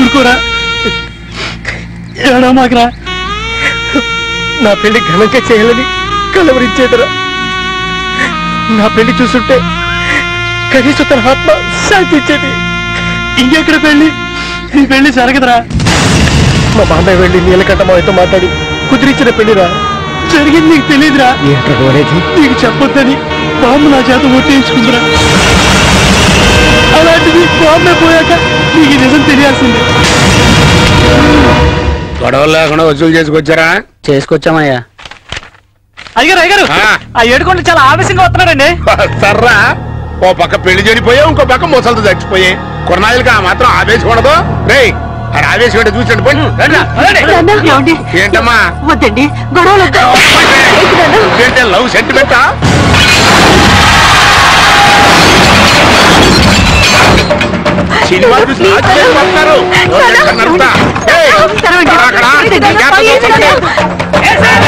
ఊరుకోరా ఏడా మాకురా నా పెళ్లి ఘనంగా చేయాలని కలవరించేదరా నా పెళ్లి చూస్తుంటే కనీసం తన ఆత్మ శాంతించేది ఇంకెక్కడ పెళ్లి ఈ పెళ్లి జరగదురా మా బాబాయ్ వెళ్ళి నీలకంఠ మావితో మాట్లాడి కుదిరించిన పెళ్లిరా జరిగింది నీకు తెలియదురా ఏంటో అనేది నీకు చెప్పొద్దని బాంబు నా చేత ఒట్టేయించుకుందిరా అలాంటిది బాంబే పోయాక నీకు ఈ నిజం తెలియాల్సిందే గొడవలు లేకుండా వసూలు చేసుకొచ్చారా చేసుకొచ్చామయ్యా అయ్యారు అయ్యారు ఆ. ఆ ఏడుకొండ చాలా ఆవేశంగా వస్తున్నాడండి సర్రా ఓ పక్క పెళ్లి జరిగిపోయావు ఇంకో పక్క ముసలితో చచ్చిపోయాయి కొన్నాళ్ళకి ఆ మాత్రం ఆవేశం ఉండదు రే అది ఆవేశం ఏంటో చూసండి పోయి రండ్రా, రండి. ఏంటమ్మా వద్దండి గొడవలు ఏంటే లవ్ సెంటిమెంటా సినిమా చూసి ఆశ్చర్యపడతారు రోజంతా నడుపుతా. ఏయ్, అక్కడ, అక్కడ, జాగ్రత్తగా చూసుకోండి.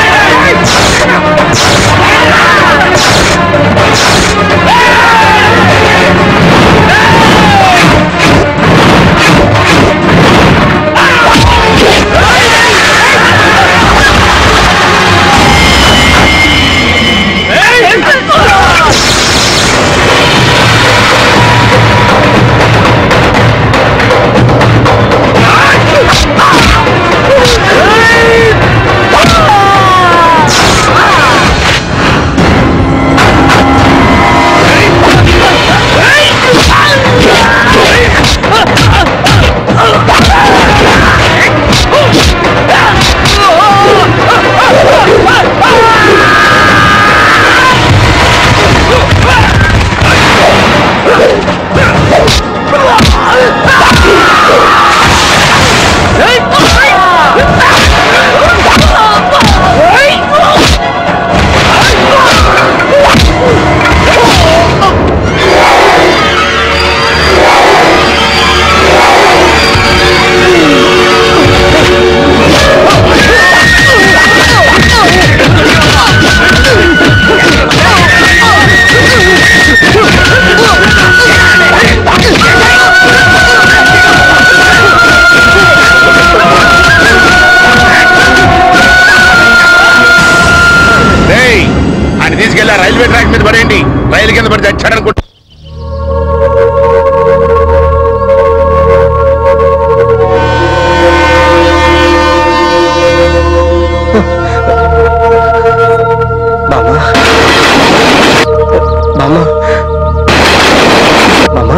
రేయ్, ఆయన తీసుకెళ్ళి ఆ రైల్వే ట్రాక్ మీద పడేయండి రైలు కింద పడి చచ్చాడనుకుంటా బామ్మ బామ్మ బామ్మ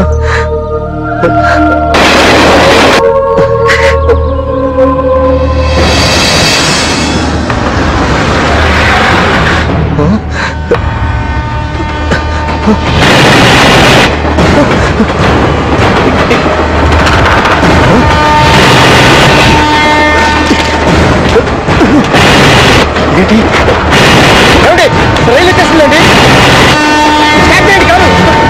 ఏంటి ఏమండి రైలు వచ్చేస్తుందండి స్టార్ట్ చేయండి కాదు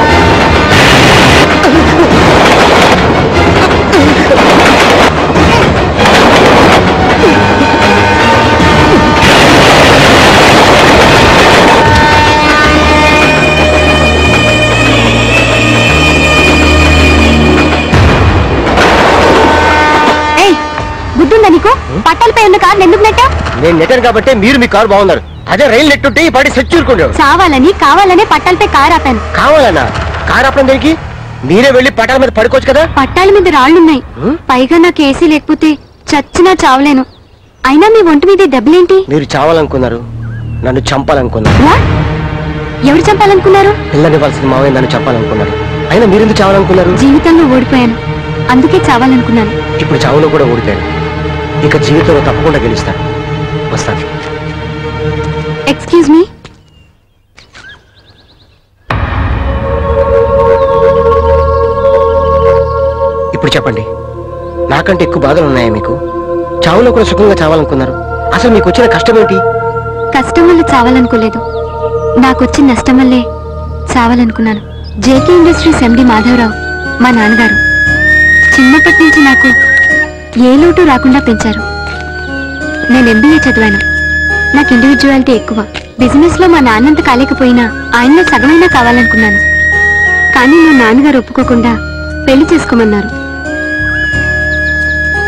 ఏయ్ బుద్ధుందా నీకు పట్టాలపై ఉన్న కార్లు ఎందుకు నెట్టా నేను నెట్టాను కాబట్టి మీరు మీ కారు బాగున్నారు అదే రైలు నెట్టుంటే ఈ పాటి సెచ్యూరుకుండేవాడు చావాలని కావాలనే పట్టాలపై కారు ఆపాను కావాలన్నా కారు ఆపడం దేనికి మీరే వెళ్ళి పటాల మీద పడుకోవచ్చు కదా పట్టాల మీద రాళ్లున్నాయి హ్మ్? పైగా నాకు ఏసీ లేకపోతే చచ్చినా చావలేను అయినా మీ ఒంటి మీద ఈ దెబ్బలేంటి మీరు చావాలనుకున్నారు నన్ను చంపాలనుకున్నారు What? ఎవరు చంపాలనుకున్నారు పిల్లనివ్వాల్సిన మావయ్య నన్ను చంపాలనుకున్నారు అయినా మీరెందుకు చావాలనుకున్నారు జీవితంలో ఓడిపోయాను అందుకే చావాలనుకున్నాను ఇప్పుడు చావులో కూడా ఓడిపోయాను ఇక జీవితంలో తప్పకుండా గెలుస్తాను వస్తాను ఎక్స్క్యూజ్ మీ ఇప్పుడు చెప్పండి నాకంటే ఎక్కువ బాధలు ఉన్నాయా మీకు చావులో కూడా సుఖంగా చావాలనుకున్నారు అసలు మీకు వచ్చిన కష్టం ఏంటి కష్టం వల్ల చావాలనుకోలేదు నాకొచ్చిన నష్టం వల్లే చావాలనుకున్నాను జేకే ఇండస్ట్రీస్ ఎండి మాధవరావు మా నాన్నగారు చిన్నప్పటి నుంచి నాకు ఏ లోటు రాకుండా పెంచారు నేను ఎంబీఏ చదివాను నాకు ఇండివిజువాలిటీ ఎక్కువ బిజినెస్ లో మా నాన్నంత కాలేకపోయినా ఆయనలో సగమైనా కావాలనుకున్నాను కానీ మా నాన్నగారు ఒప్పుకోకుండా పెళ్లి చేసుకోమన్నారు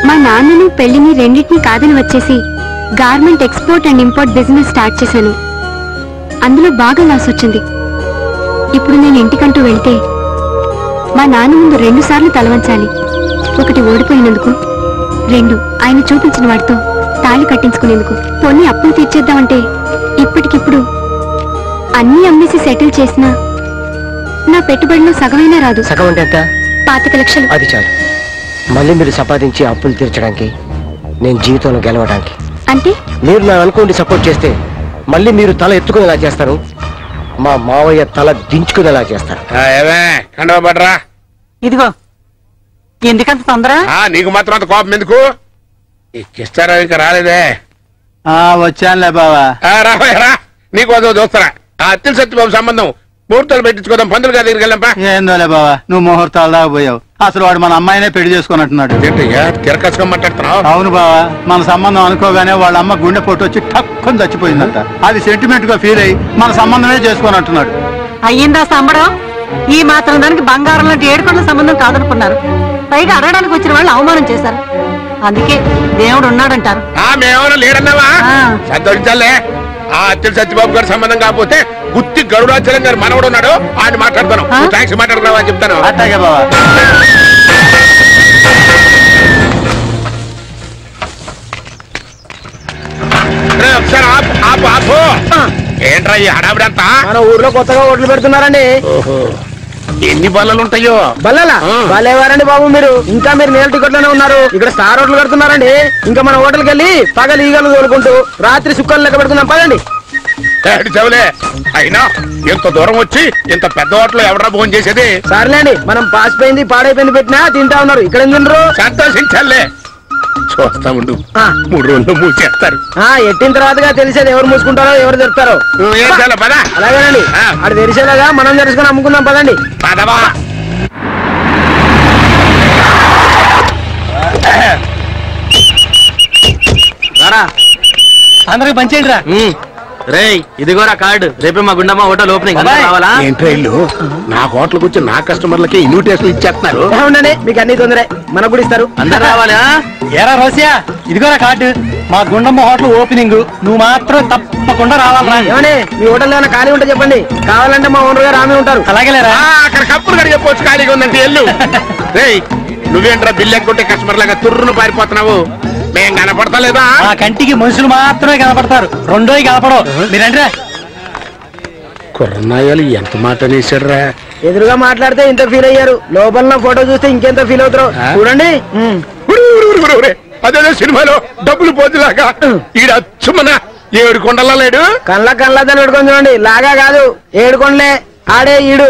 మా నాన్నను పెళ్లిని రెండింటినీ కాదని వచ్చేసి garment export and import business start చేశాను అందులో బాగా లాస్ వచ్చింది ఇప్పుడు నేను ఇంటికంటూ వెళ్తే మా నాన్న ముందు రెండు సార్లు తలవంచాలి ఒకటి ఓడిపోయినందుకు రెండు ఆయన చూపించిన వాడితో తాళి కట్టించుకునేందుకు పొన్ని అప్పులు తీర్చేద్దామంటే ఇప్పటికిప్పుడు అన్నీ అమ్మేసి సెటిల్ చేసినా నా పెట్టుబడిలో సగమైనా రాదు సగం అంటే ఎంత పాతిక లక్షలు అది చాలు మళ్ళీ మీరు సంపాదించి అప్పులు తీర్చడానికి నేను జీవితంలో గెలవడానికి అంటే మీరు నా అనుకోండి సపోర్ట్ చేస్తే మళ్ళీ మీరు తల ఎత్తుకునేలా చేస్తారు మా మావయ్య తల దించుకునేలా చేస్తారు ఆ, ఏమే కండవ పడరా ఇదిగో ఎందుకంత తొందర ఆ, నీకు మాత్రం అంత కోపం ఎందుకు ఇచ్చిస్తారా ఇంకా రాలేదే ఆ వచ్చానులే బావా ఆ, రాబోయే రా నీకు వద్దు చూస్తారా ఆ అత్తిల్ సత్యబాబు సంబంధం ముహూర్తాలు పెట్టించుకోదాం పంతులు గారి దగ్గరికి వెళ్ళంపా ఏందోలే బావా నువ్వు ముహూర్తాలు దాకా పోయావు అసలు వాడు మన అమ్మాయినే పెళ్లి చేసుకున్నట్టున్నాడు ఏంటయ్యా తిరకసుగా మాట్లాడుతున్నావు అవును బావా మన సంబంధం అనుకోగానే వాళ్ళ అమ్మ గుండె పొట్టు వచ్చి టక్కుని చచ్చిపోయిందంట అది సెంటిమెంట్ గా ఫీల్ అయ్యి మన సంబంధమే చేసుకున్నట్టున్నాడు అయ్యిందా సంబడం ఈ మాత్రం దానికి బంగారం లాంటి ఏడుకొండల సంబంధం కాదనుకున్నారు పైగా అడగడానికి వచ్చిన వాళ్ళు అవమానం చేశారు అందుకే దేవుడు ఉన్నాడంటారు ఆ మేమేమైనా లేడన్నావా ఆ. సంతోషించాలే ఆ అత్తిల్ సత్యబాబు గారి సంబంధం కాకపోతే గుత్తి గరుడాచలం గారి మనవడు ఉన్నాడు ఆయన మాట్లాడతాను ఆ? నువ్వు థ్యాంక్స్ మాట్లాడుతున్నావా అని చెప్తాను అట్టాగే బావా రే, ఒకసారి ఆపు ఆపు ఆపు ఏంట్రా ఈ హడావిడంతా మన ఊర్లో కొత్తగా ఓట్లు పెడుతున్నారండి ఓహో ఎన్ని బల్లలు ఉంటాయో బల్లలా ఆ. బలేవారండి బాబు మీరు ఇంకా మీరు నేల టికెట్లోనే ఉన్నారు ఇక్కడ స్టార్ హోటల్ కడుతున్నారండి ఇంకా మన హోటల్కి వెళ్ళి పగలు ఈగలు తోలుకుంటూ రాత్రి సుక్కలు లెక్క పెడుతున్నాం పదండి ఏడు చెవులే అయినా ఇంత దూరం వచ్చి ఇంత పెద్ద హోటల్ ఎవడరా భోజనం చేసేది సర్లేండి మనం పాసిపోయింది పాడైపోయింది పెట్టినా తింటా ఉన్నారు ఇక్కడ ఏం తినరు సంతోషించాలే చూస్తా ఉండు ఆ. మూడు రోజులు మూసేస్తారు ఆ ఎట్టిన తర్వాతగా తెలిసేది ఎవరు మూసుకుంటారో ఎవరు తెరుస్తారో నువ్వు ఏం చేయాలి పదా అలాగేనండి ఆ. అది తెరిసేలాగా మనం తెలుసుకొని అమ్ముకుందాం పదండి పదవా అందరికి పంచేయండి రా రేయ్ ఇదిగోరా కార్డు రేపే మా గుండమ్మ హోటల్ ఓపెనింగ్ అందరూ బాబాయ్. రావాలా ఏంట్రా ఇల్లు నా హోటల్కి వచ్చి నా కస్టమర్లకి ఇన్విటేషన్ ఇచ్చేస్తున్నారు ఏ ఉండండి మీకు అన్ని తొందరే మనకు కూడా ఇస్తారు అందరు రావాలా ఏరా రోసియా ఇదిగోరా కార్డు మా గుండమ్మ హోటల్ ఓపెనింగ్ నువ్వు మాత్రం తప్పకుండా రావాలరా ఏమండి మీ హోటల్ ఏమైనా ఖాళీ ఉంటే చెప్పండి కావాలంటే మా ఓనర్ గారు ఆమె ఉంటారు అలాగేలేరా ఆ, అక్కడ కప్పులు కడిగే పోవచ్చు ఖాళీగా ఉందంటే ఎల్లు రేయ్ నువ్వేంట్రా బిల్లు ఎక్కుంటే కస్టమర్ లాగా తుర్రును పారిపోతున్నావు మేం కనపడతలేదా మా కంటికి మనుషులు మాత్రమే కనపడతారు రెండోవి కనపడవు మీరంటే కుర్రనాయాలు ఎంత మాట అనేసాడురా ఎదురుగా మాట్లాడితే ఇంత ఫీల్ అయ్యారు లోపల ఫోటో చూస్తే ఇంకెంత ఫీల్ అవుతారు ఆ? చూడండి ఉమ్. అదేదో సినిమాలో డబ్బులు పోతులాగా ఈడ అచ్చుమన ఏడు కొండలా లేడు కళ్ళ కళ్ళ దాన్ని పెట్టుకొని చూడండి లాగా కాదు ఏడుకొండలే ఆడే ఈడు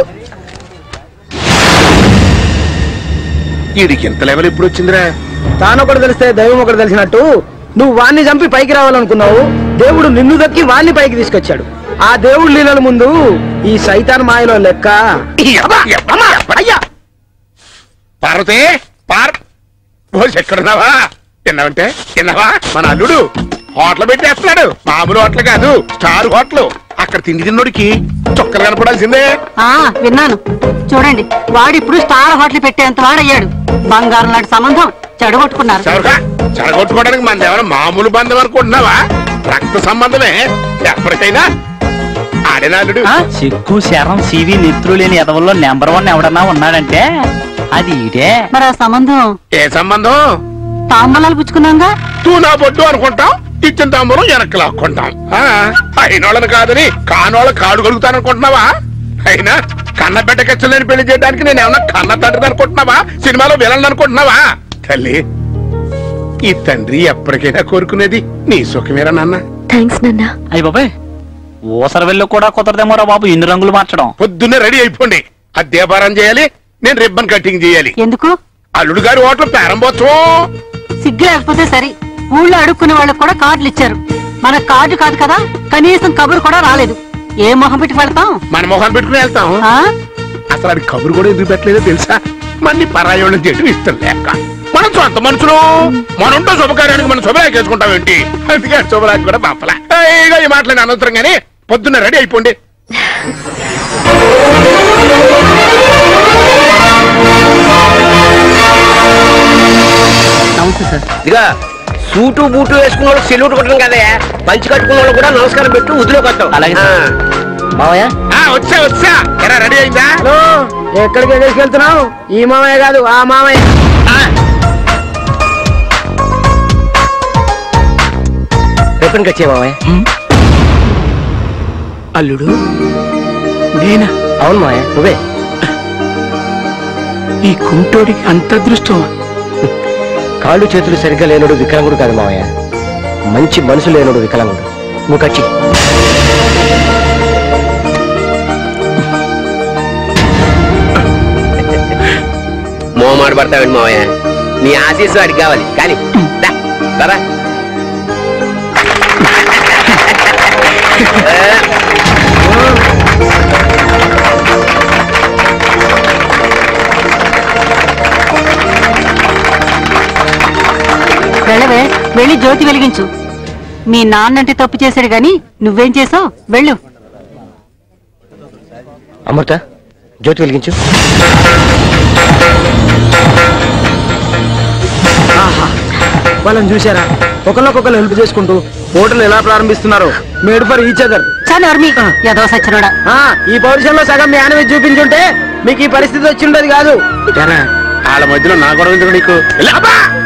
ఈడికి ఎంత లెవెల్ ఇప్పుడు వచ్చిందిరా తాను ఒకటి తెలిస్తే దైవం ఒకటి తెలిసినట్టు నువ్వు వాణ్ణి చంపి పైకి రావాలనుకున్నావు దేవుడు నిన్ను దక్కి వాణ్ణి పైకి తీసుకొచ్చాడు ఆ దేవుడి లీలల ముందు ఈ సైతాన్ మాయలో లెక్క యబ్బా, యబ్బా, అయ్యా పార్వతి పార్ రోజు ఎక్కడున్నావా తిన్నావంటే తిన్నావా మన అల్లుడు హోటల్ పెట్టేస్తున్నాడు మామూలు హోటల్ కాదు స్టార్ హోటల్ అక్కడ తిండి తిన్నోడికి చొక్కలు కనపడాల్సిందే ఆ విన్నాను చూడండి వాడు ఇప్పుడు స్టార్ హోటల్ పెట్టేంత వాడయ్యాడు బంగారం లాంటి సంబంధం చెడగొట్టుకున్నారు చవరగా చెడగొట్టుకోవడానికి మన ఏమైనా మామూలు బంధం అనుకుంటున్నావా రక్త సంబంధమే ఎప్పటికైనా ఆడినాలుడు సిగ్గు శరం సివి నెత్తులు లేని ఎదవల్లో నెంబర్ వన్ ఎవడన్నా ఉన్నాడంటే అది ఇదే మరి ఆ సంబంధం ఏ సంబంధం తాంబలాలు పుచ్చుకున్నాగా తూనా బొడ్డు అనుకుంటాం ఇచ్చిన తాంబూలం వెనక్కి లాక్కుంటాం ఆ, అయినోళ్ళని కాదని కానోళ్ళ కాడు కలుగుతాననుకుంటున్నావా అయినా కన్న బిడ్డకెచ్చలేని పెళ్లి చేయడానికి నేను ఏమన్నా కన్న తండ్రి అనుకుంటున్నావా సినిమాలో విలన్ అనుకుంటున్నావా తల్లి ఈ తండ్రి ఎప్పటికైనా కోరుకునేది నీ సుఖమేరా నాన్న థ్యాంక్స్ నాన్న అయ్యి బాబాయ్ ఊసర వెళ్ళి కూడా కుదరదేమోరా బాబు ఇన్ని రంగులు మార్చడం పొద్దున్నే రెడీ అయిపోండి అది దీపారం చేయాలి నేను రిబ్బన్ కటింగ్ చేయాలి ఎందుకు అల్లుడు గారి హోటల్ ప్రారంభోత్సవం సిగ్గు లేకపోతే సరి ఊళ్ళో అడుక్కునే వాళ్ళకి కూడా కార్డులు ఇచ్చారు మన కార్డు కాదు కదా కనీసం కబురు కూడా రాలేదు ఏ మొహం పెట్టి వెళ్తాం మన మొహాన్ని పెట్టుకుని వెళ్తాం ఆ? అసలు అది కబురు కూడా ఎందుకు పెట్టలేదో తెలుసా మన్ని పరాయోళ్ళని చెట్టు ఇష్టం లేక మనం సొంత మనుషులు మనుంటో శుభకార్యానికి మనం శుభరాకి వేసుకుంటాం ఏంటి అందుకే శుభరాకి కూడా పంపల ఇక ఈ మాటలని అనవసరం గానీ పొద్దున్న రెడీ అయిపోండి నమస్తే సార్ ఇదిగా సూటు బూటు వేసుకున్న వాళ్ళు సెల్యూట్ కొట్టడం కదే పంచి కట్టుకున్న వాళ్ళు కూడా నమస్కారం పెట్టు వదిలో కొట్టాం అలాగే సార్. మావయ్య ఆ, వచ్చా వచ్చా ఎరా రెడీ అయిందా హలో ఎక్కడికి తీసుకెళ్తున్నావు ఈ మామయ్య కాదు ఆ మామయ్య రేపటికి వచ్చే మావయ్య అల్లుడు నేనా అవును మావయ్య నువ్వే ఈ కుంటోడికి అంత అదృష్టం కాళ్ళు చేతులు సరిగ్గా లేనుడు వికలాంగుడు కాదు మావయ్య మంచి మనసు లేనుడు వికలాంగుడు నువ్వు కచ్చి మోమాట పడతావండి మావయ్య నీ ఆశీస్సు వాడికి కావాలి కానీ దా, దారా. వెళ్ళవే వెళ్ళి జ్యోతి వెలిగించు మీ నాన్నంటే తప్పు చేశాడు గాని నువ్వేం చేసావు వెళ్ళు అమృత జ్యోతి వెలిగించు వాళ్ళని చూసారా ఒకరినొకరు హెల్ప్ చేసుకుంటూ హోటల్ ఎలా ప్రారంభిస్తున్నారు మేడ్ ఫర్ ఈచ్ అదర్ చాలు అర్మి యదో సచ్చినోడా ఈ పౌరుషంలో సగం మీ ఆనవి చూపించుంటే మీకు ఈ పరిస్థితి వచ్చి ఉండేది కాదు వాళ్ళ మధ్యలో నా గొడవ ఎందుకు నీకు ఇలా, అబ్బా!